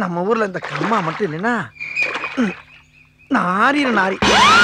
நம்ம ஊர்ல இந்த கம்மா மட்டும் இல்லைன்னா ம், நாரின நாரி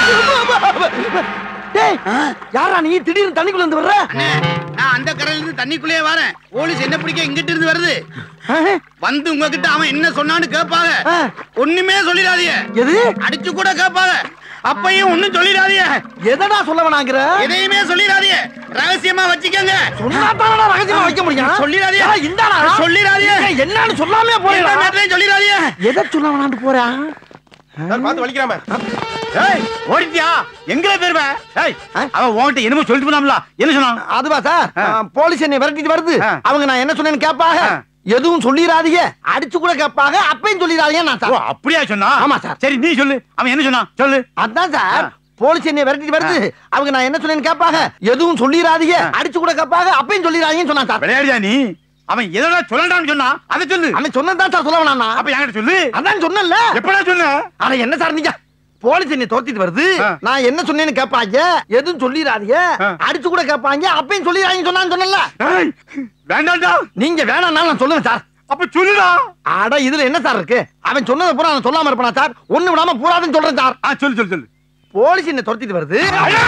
டேய் யாரா நீ திடீர்னு தண்ணிக்குள்ள இருந்து வர்ற அண்ணே நான் அந்த கரையில இருந்து தண்ணிக்குள்ளேயே வரேன் போலீஸ் என்ன பிடிக்க இங்கிட்டு இருந்து வருது வந்து உங்ககிட்ட அவன் என்ன சொன்னான்னு கேட்பாங்க ஆ. ஒண்ணுமே சொல்லிடாதீங்க எது அடிச்சு கூட கேட்பாங்க அப்பையும் ஒண்ணும் சொல்லிடாதீங்க எதடா சொல்ல வேணாங்கிற எதையுமே சொல்லிடாதீங்க ரகசியமா வச்சுக்கோங்க சொன்னாதானடா ரகசியமா வைக்க முடியும் சொல்லிடாதீங்க. ஏய், இந்தாடா சொல்லிடாதீங்க. ஏய், என்னன்னு சொல்லாமே எந்த போறேன் நேரத்துலயும் சொல்லிடாதீங்க எதை சொல்ல வேணான்னு போறேன் பார்த்து வலிக்கிறாம ஏய் ஓடிட்டியா எங்கல பேருவ ஏய் ஆ? அவன் உன்கிட்ட என்னமோ சொல்லிட்டு போனாம்ல என்ன சொன்னான் அதுவா சார் ஆ. போலீஸ் என்னை விரட்டிட்டு வருது ஆ. அவங்க நான் என்ன சொன்னேன்னு கேட்பாங்க ஆ. எதுவும் சொல்லிடாதீங்க அடிச்சு கூட கேட்பாங்க அப்பயும் சொல்லிடாதீங்க நான் ஓ சார் அப்படியா சொன்னா ஆமா, சார். சரி நீ சொல்லு அவன் என்ன சொன்னான் சொல்லு அதான் சார் ஆ. போலீஸ் என்னை விரட்டிட்டு வருது அவங்க நான் என்ன சொன்னேன்னு கேட்பாங்க எதுவும் சொல்லிடாதீங்க ஆ. அடிச்சு கூட கேட்பாங்க அப்பயும் சொல்லிடாதீங்கன்னு சொன்னான் சார் விளையாடியா நீ அவன் எதனா சொல்லண்டான்னு சொன்னா அதை சொல்லு அவன் சொன்னதான் சார் சொல்ல வேணாம் அப்ப என்கிட்ட சொல்லு அதான் சொன்னேன்ல எப்படா சொன்ன ஆனா என்ன சார் நீங்க போலீஸ் என்னை தோத்திட்டு வருது ஆ. நான் என்ன சொன்னேன்னு கேட்பாங்க எதுவும் சொல்லிடாதீங்க ஆ. அடிச்சு கூட கேட்பாங்க அப்பயும் சொல்லிடாதீங்கன்னு சொன்னான்னு சொன்னல ஏய், வேண்டாம்டா நீங்க வேணாம்னாலும் நான் சொல்லுவேன் சார் அப்ப சொல்லுடா அட இதுல என்ன சார் இருக்கு அவன் சொன்னதை பூரா நான் சொல்லாம இருப்பேனா சார் ஒண்ணு விடாம பூராதுன்னு சொல்றேன் சார் ஆ சொல்லு சொல்லு சொல்லு போலீஸ் என்ன துரத்திட்டு வருது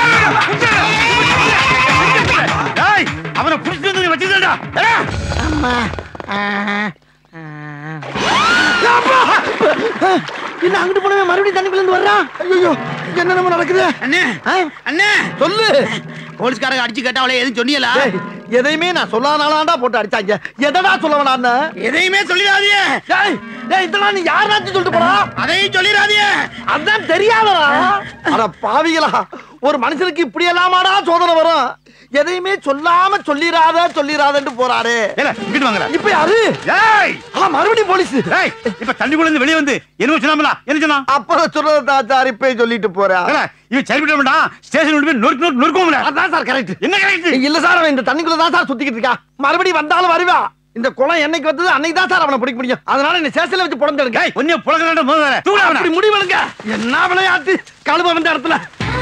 ஏய் அவனை புடிச்சு வந்து வச்சுடா அம்மா ஆ, ஆ. அப்பா! என்ன அங்கிட்டு போனவே மறுபடியும் தண்ணிக்குள்ள இருந்து வர்றான் ஐயோ என்ன நம்ம நடக்குது அண்ணே ஆ? அண்ணே சொல்லு போலீஸ்காரங்க அடிச்சு கேட்டவளே எதுவும் சொன்னீங்களா டேய், எதையுமே நான் சொல்லாதானாடா போட்டு அடிச்சாங்க எதடா சொல்ல வேணான்னு எதையுமே சொல்லிடாதீங்க டேய் டேய் இதெல்லாம் நீ யாராச்சும் சொல்லிட்டு போடா அதையும் சொல்லிடாதீங்க அதான் தெரியாதடா அட பாவிகளா ஒரு மனுஷனுக்கு இப்படி எல்லாமாடா சோதனை வரும் எதையுமே சொல்லாம சொல்லிராத சொல்லிராதன்னு போறாரு ஏல இங்கிட்டு வாங்கடா இப்ப யாரு ஏய் ஆ மறுபடியும் போலீஸ் ஏய் இப்ப தண்ணிக்குள்ள இருந்து வெளிய வந்து என்ன சொன்னாமல என்ன சொன்னான் அப்புறம் சொல்றதா சார் இப்ப சொல்லிட்டு போறா ஏல இவன் சரி விட மாட்டான் ஸ்டேஷன் விட்டு போய் நொறுக்கு நொறுக்கு நொறுக்குவோம்ல அதான் சார் கரெக்ட் என்ன கரெக்ட் இல்ல சார் அவன் இந்த தண்ணிக்குள்ள தான் சார் சுத்திக்கிட்டு இருக்கா மறுபடியும் வந்தாலும் வருவா இந்த குளம் என்னைக்கு வந்தது அன்னைக்கு தான் சார் அவனை பிடிக்க முடியும் அதனால என்ன ஸ்டேஷன்ல வச்சு புடம்பெடுங்க ஏய் ஒன்னே புலகலாண்ட முதல்ல தூள அவன அப்படி முடிவெடுங்க என்ன விளையாட்டு கழுவ வந்த இடத்துல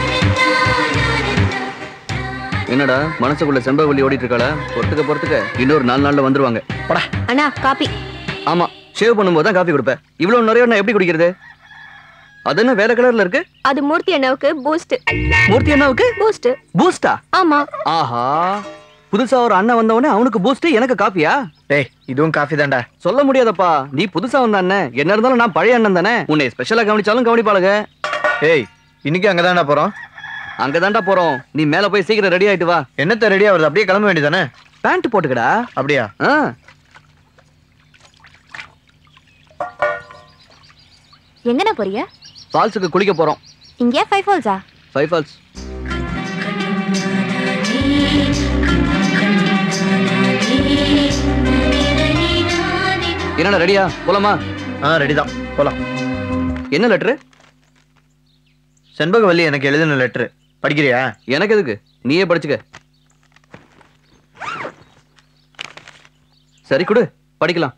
என்னடா மனசுக்குள்ள செம்பவள்ளி ஓடிட்டு இருக்காள பொறுத்துக்க பொறுத்துக்க இன்னொரு நாலு நாள்ல வந்துருவாங்க போடா அண்ணா காப்பி ஆமா ஷேவ் பண்ணும்போது தான் காஃபி கொடுப்பேன் இவ்வளவு நிறைய நான் எப்படி குடிக்கிறது அது என்ன வேற கலர்ல இருக்கு அது மூர்த்தி அண்ணாவுக்கு பூஸ்ட் மூர்த்தி அண்ணாவுக்கு பூஸ்ட் பூஸ்டா ஆமா ஆஹா புதுசா ஒரு அண்ணன் வந்த உடனே அவனுக்கு பூஸ்ட் எனக்கு காஃபியா டேய் இதுவும் காஃபி தான்டா சொல்ல முடியாதப்பா நீ புதுசா வந்த அண்ணன் என்ன இருந்தாலும் நான் பழைய அண்ணன் தானே உன்னை ஸ்பெஷலா கவனிச்சாலும் கவனிப்பாளுங்க ஏய் இன்னைக்கு அங்கதான்டா போறோம் அங்கதான்டா போறோம் நீ மேல போய் சீக்கிரம் ரெடி ஆயிட்டு வா என்னத்த ரெடியா வருது அப்படியே கிளம்ப வேண்டியதானே பேண்ட் போட்டுக்கடா அப்படியா ஆ எங்கண்ணா போறீங்க ஃபால்ஸுக்கு குளிக்க போறோம் இங்கே ஃபைவ் ஃபால்ஸா ஃபைவ் ஃபால்ஸ் என்னடா ரெடியா போலாமா ஆ ரெடி தான் போலாம் என்ன லெட்ரு செண்பகவல்லி எனக்கு எழுதின லெட்டர் படிக்கிறியா எனக்கு எதுக்கு நீயே படிச்சுக்க சரி கொடு படிக்கலாம்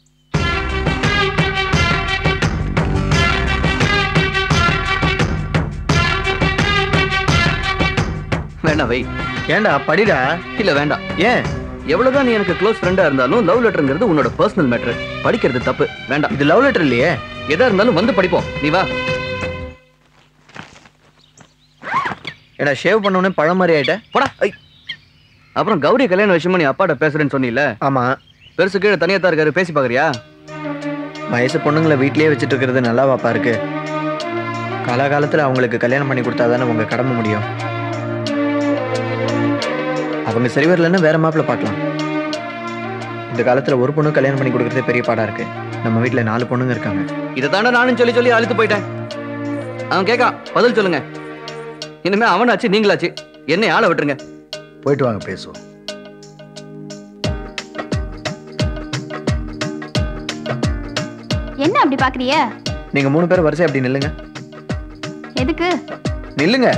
வேண்டாம் வை ஏன்டா படிடா இல்ல வேண்டாம் ஏன் எவ்வளவுதான் நீ எனக்கு க்ளோஸ் ஃப்ரெண்டா இருந்தாலும் லவ் லெட்டர்ங்கிறது உன்னோட பர்சனல் மேட்டர் படிக்கிறது தப்பு வேண்டாம் இது லவ் லெட்டர் இல்லையே எதா இருந்தாலும் வந்து படிப்போம் நீ வா ஏடா ஷேவ் பண்ண உடனே பழம் மாதிரி ஆயிட்ட போடா ஐ. அப்புறம் கௌரி கல்யாண விஷயமா நீ அப்பாட்ட பேசுறேன்னு சொன்னீல ஆமா பெருசு கீழே தனியா தான் இருக்காரு பேசி பாக்குறியா வயசு பொண்ணுங்களை வீட்லயே வச்சுட்டு இருக்கிறது நல்லா வாப்பா இருக்கு காலாகாலத்துல அவங்களுக்கு கல்யாணம் பண்ணி கொடுத்தாதானே உங்க கடமை முடியும் அவங்க சரி வரலன்னா வேற மாப்பிள்ள பார்க்கலாம் இந்த காலத்துல ஒரு பொண்ணு கல்யாணம் பண்ணி கொடுக்கறதே பெரிய பாடா இருக்கு நம்ம வீட்ல நாலு பொண்ணுங்க இருக்காங்க இதை தாண்டா நானும் சொல்லி சொல்லி அழுத்து போயிட்டேன் அவன் கேட்கா பதில் சொல்லுங்க இனிமே அவனாச்சு நீங்களாச்சு என்னை ஆள விட்டுருங்க போயிட்டு வாங்க பேசுவோம் என்ன அப்படி பாக்குறிய நீங்க மூணு பேர் வரிசை அப்படி நில்லுங்க எதுக்கு நில்லுங்க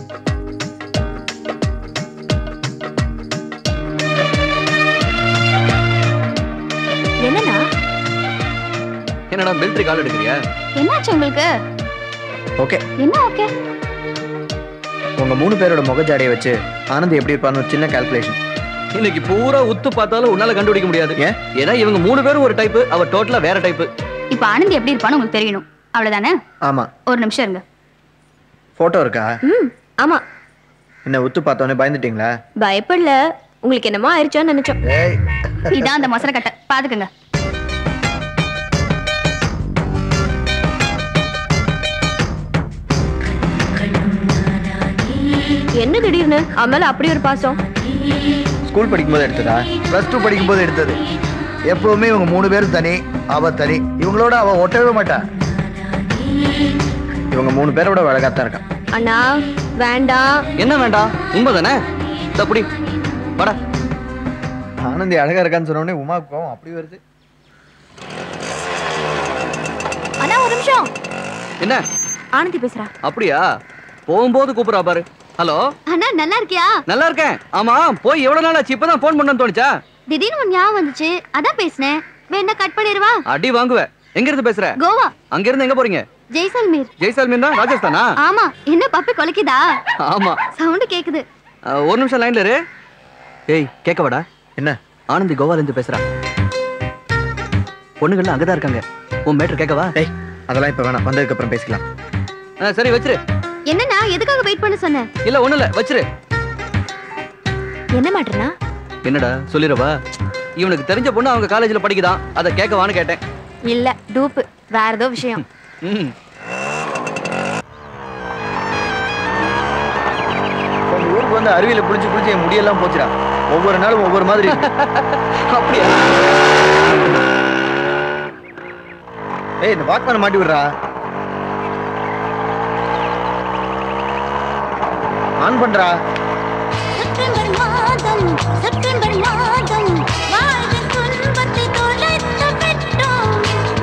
என்னண்ணா என்னடா மிலிட்ரி கால் எடுக்கிறியா என்னாச்சு உங்களுக்கு ஓகே என்ன ஓகே உங்க மூணு பேரோட முகஜாடையை வச்சு ஆனந்த் எப்படி இருப்பான்னு ஒரு சின்ன கால்குலேஷன் இன்னைக்கு பூரா உத்து பார்த்தாலும் உன்னால கண்டுபிடிக்க முடியாது ஏன்? ஏன்னா இவங்க மூணு பேரும் ஒரு டைப் அவ டோட்டலா வேற டைப் இப்ப ஆனந்தி எப்படி இருப்பான்னு உங்களுக்கு தெரியணும் அவ்வளவுதானே ஆமா ஒரு நிமிஷம் இருங்க போட்டோ இருக்கா ம் ஆமா என்ன உத்து பார்த்தோன்னே பயந்துட்டீங்களா பயப்படல உங்களுக்கு என்னமோ ஆயிடுச்சோன்னு நினைச்சோம் ஏய் இதான் அந்த மொசர கட்டை பாத்துக்கங்க என்ன திடீர்னு அவன் மேல அப்படி ஒரு பாசம் ஸ்கூல் படிக்கும்போது எடுத்ததா பிளஸ் டூ படிக்கும் போது எடுத்தது எப்பவுமே இவங்க மூணு பேரும் தனி அவ தனி இவங்களோட அவ ஒட்டவே மாட்டா இவங்க மூணு பேரோட அழகாத்தான் இருக்கான் அண்ணா வேண்டாம் என்ன வேண்டாம் உண்மைதானே இந்த புடி வாடா ஆனந்தி அழகா இருக்கான்னு சொன்ன உடனே உமா கோவம் அப்படி வருது அண்ணா ஒரு நிமிஷம் என்ன ஆனந்தி பேசுறா அப்படியா போகும்போது கூப்பிடுறா பாரு ஹலோ அண்ணா நல்லா இருக்கியா நல்லா இருக்கேன் ஆமா போய் எவ்வளவு நாள் ஆச்சு இப்பதான் ஃபோன் பண்ணணும்னு தோணுச்சா திடீர்னு உன் ஞாபகம் வந்துச்சு அதான் பேசினேன் வேணா கட் பண்ணிடுவா அடி வாங்குவ எங்க இருந்து பேசுற கோவா அங்க இருந்து எங்க போறீங்க ஜெய்சல்மீர் ஜெய்சால்மீர் தான் ராஜஸ்தானா ஆமா என்ன பப்பி கொலைக்குதா ஆமா சவுண்ட் கேக்குது அஹ், ஒரு நிமிஷம் லைன்ல இரு ஏய் கேட்கவாடா என்ன ஆனந்தி கோவால இருந்து பேசுறா பொண்ணுங்கள்லாம் அங்கதான் இருக்காங்க உன் மேட்டர் கேட்கவா டேய் அதெல்லாம் இப்ப வேணாம் வந்ததுக்கு அப்புறம் பேசிக்கலாம் அஹ், சரி வச்சிரு என்னண்ணா எதுக்காக வெயிட் பண்ண சொன்னேன் இல்ல ஒண்ணு இல்ல வச்சிரு என்ன மாட்டேனா என்னடா சொல்லிடவா இவனுக்கு தெரிஞ்ச பொண்ணு அவங்க காலேஜ்ல படிக்குதான் அதை கேட்கவான்னு கேட்டேன் இல்ல டூப்பு வேற ஏதோ விஷயம் ம் உங்க ஊருக்கு வந்து அருவியில புடிச்சு புடிச்சு என் முடியெல்லாம் போச்சுடா ஒவ்வொரு நாளும் ஒவ்வொரு மாதிரி இருக்கு. அப்படியா ஏய் இந்த வாக்மேன் மாட்டி விடுறா ஆன் பண்றா செப்டம்பர் மாதம் செப்டம்பர் மாதம் வாழ்வின் துன்பத்தை தொலைத்து விட்டோம்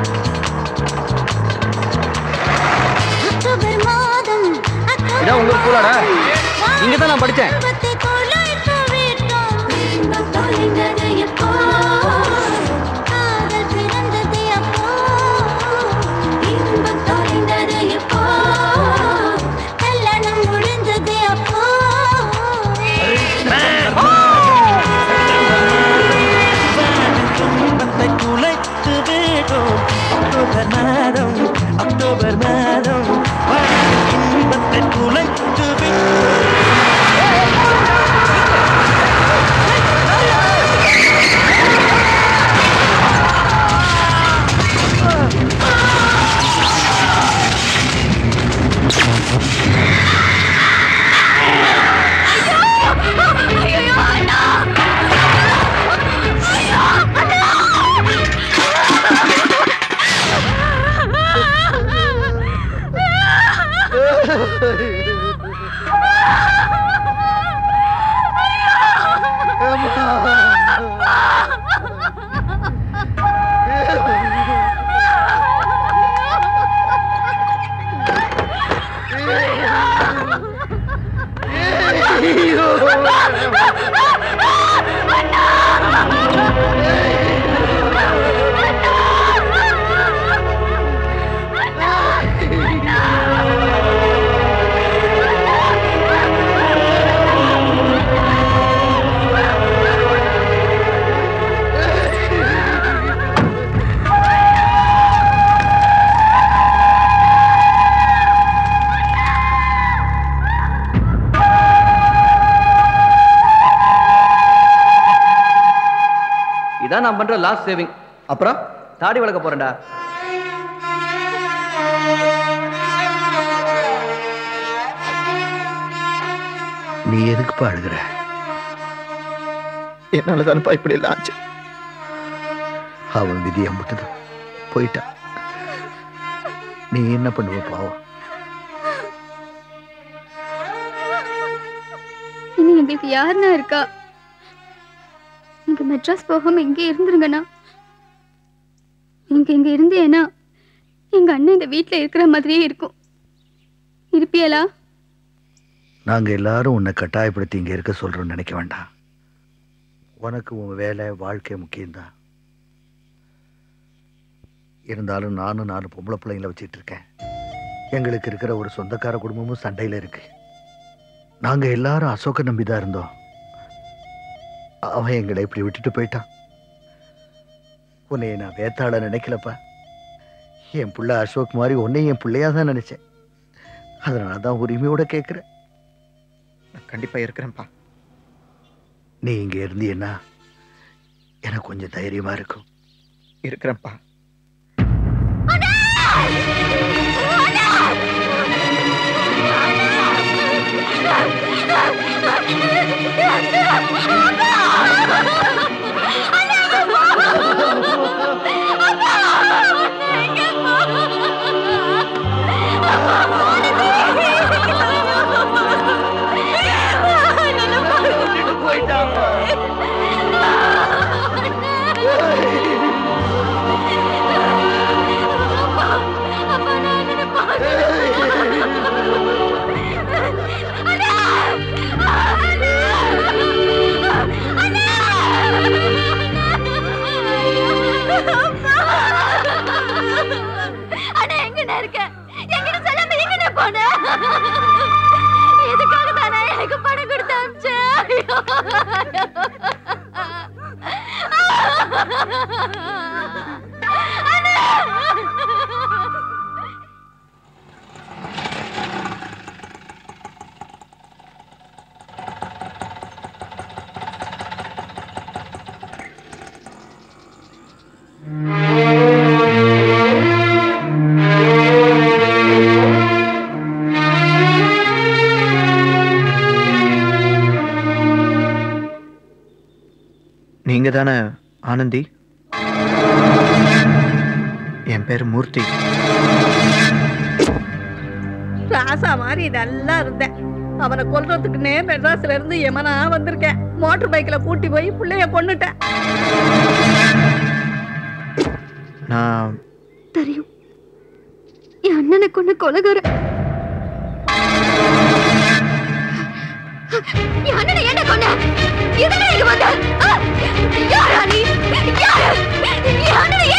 அக்டோபர் மாதம் இதான் உங்க ஸ்கூலாடா இங்க தான் நான் படிச்சேன் துன்பத்தை தொலைத்து விட்டோம் இன்பம் தொலைந்தது எப்போ காதல் பிறந்தது எப்போ இன்பம் தொலைந்தது எப்போ கல்யாணம் முடிந்தது எப்போ துன்பத்தை குலைத்து விடும் அக்டோபர் மாதம் அக்டோபர் மாதம் வாழ்வின் இன்பத்தை குலைத்து விடும் இதான் நான் பண்ற லாஸ்ட் சேவிங் அப்புறம் தாடி வளர்க்க போறேன்டா நீ எதுக்குப்பா அழுகுற என்னால தானப்பா இப்படி எல்லாம் ஆச்சு அவன் விதி அம்புட்டது போயிட்டான் நீ என்ன பண்ணுவ பாவம் இனி எங்களுக்கு யாருன்னா இருக்கா நீங்க மெட்ராஸ் போகாம இங்கே இருந்துருங்கண்ணா நீங்க இங்க இருந்தேன்னா எங்க அண்ணன் இந்த வீட்ல இருக்கிற மாதிரியே இருக்கும் இருப்பியலா நாங்க எல்லாரும் உன்னை கட்டாயப்படுத்தி இங்க இருக்க சொல்றோம்னு நினைக்க வேண்டாம் உனக்கு உன் வேலை வாழ்க்கை முக்கியம்தான் இருந்தாலும் நானும் நாலு பொம்பளை பிள்ளைங்களை வச்சிட்டு இருக்கேன் எங்களுக்கு இருக்கிற ஒரு சொந்தக்கார குடும்பமும் சண்டையில இருக்கு நாங்க எல்லாரும் அசோக நம்பிதான் இருந்தோம் அவன் எங்களை இப்படி விட்டுட்டு போயிட்டான் உன்னை நான் வேத்தாள நினைக்கலப்பா என் புள்ள அசோக் மாதிரி உன்னையும் என் பிள்ளையா தான் நினைச்சேன் அதனால தான் உரிமையோட கேட்குறேன் நான் கண்டிப்பாக இருக்கிறேன்ப்பா நீ இங்க இருந்தீன்னா எனக்கு கொஞ்சம் தைரியமா இருக்கும் இருக்கிறேன்ப்பா அண்ணா எங்கண்ணா இருக்க எங்கிட்ட சொல்லாம எங்கண்ணா போன எதுக்காக தானே எனக்கு பணம் கொடுத்து அனுப்பிச்சேன் நீங்க தானே ஆனந்தி என் பேர் மூர்த்தி ராசா மாதிரி நல்லா இருந்தேன் அவனை கொல்றதுக்குன்னே மெட்ராஸ்ல இருந்து எமனா வந்திருக்கேன் மோட்டர் பைக்ல கூட்டி போய் புள்ளைய கொன்னுட்டேன் நான் தெரியும் என் அண்ணனை கொண்டு கொலகார என் அண்ணனை என்ன கொன்ன எதுக்கு இங்க வந்த ஆ! யாரா நீ யாரு என் அண்ணனை